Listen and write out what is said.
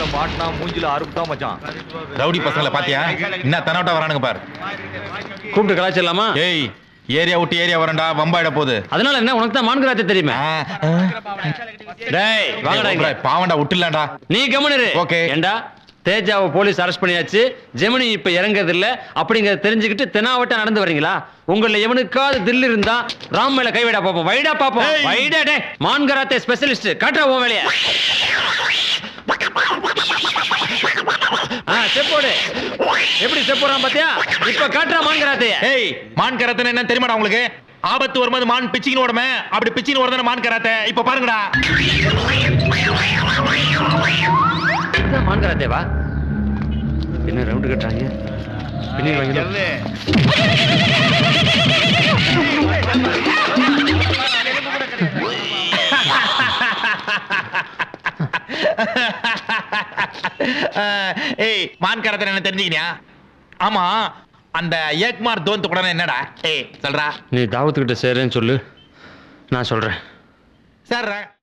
மாட்டினா மூஞ்சில அறுப்புதான் மச்சான் ரவுடி பசங்களை பாத்தியா என்ன தனவட்டா வரானுங்க பாரு கூப்பிட்டு கலாச்சிடலாமா ஏய் ஏரியா விட்டு ஏரியா வரண்டா வம்பாயிட போகுது அதனால என்ன உனக்கு தான் மான்கராத்தே தெரியுமே ஆ, ஆ. டேய் வாங்கடா இங்க. ஏய், பாவண்டா விட்டுலாம்டா நீ கவனிரு Okay. ஏண்டா தேஜாவை போலீஸ் அரெஸ்ட் பண்ணியாச்சு ஜெமினி இப்ப இறங்குறது இல்ல அப்படிங்கறத தெரிஞ்சுக்கிட்டு தெனாவட்டா நடந்து வரீங்களா உங்கள எவனுக்காவது தில் இருந்தா ராம் மேல கைவிடா பாப்போம் வைடா பாப்போம் வைடா டே மான்கராத்தே ஸ்பெஷலிஸ்ட் காட்டுற உன் வேலைய ஆ செப்போடு எப்படி செப்போறான் பாத்தியா இப்ப காட்டுறா மான்கராத்தே ஏய் மான் கராத்தே என்ன தெரியுமாடா உங்களுக்கு ஆபத்து வரும்போது மான் பிச்சின்னு ஓடுமே அப்படி பிச்சின்னு ஓடுதானே மான் கராத்தே இப்ப பாருங்கடா மான்கராத்தேவா என்ன ரவுண்டு கட்டுறாங்க பின்னிடுவாங்களோ அஹ், ஏய் மான் கராத்தே என்ன தெரிஞ்சுக்கினியா ஆமா அந்த ஏக்மார் தோந்து கூட என்னடா ஏய் சொல்றா நீ தாவத்துக்கிட்ட சேரேன்னு சொல்லு நான் சொல்றேன் சார்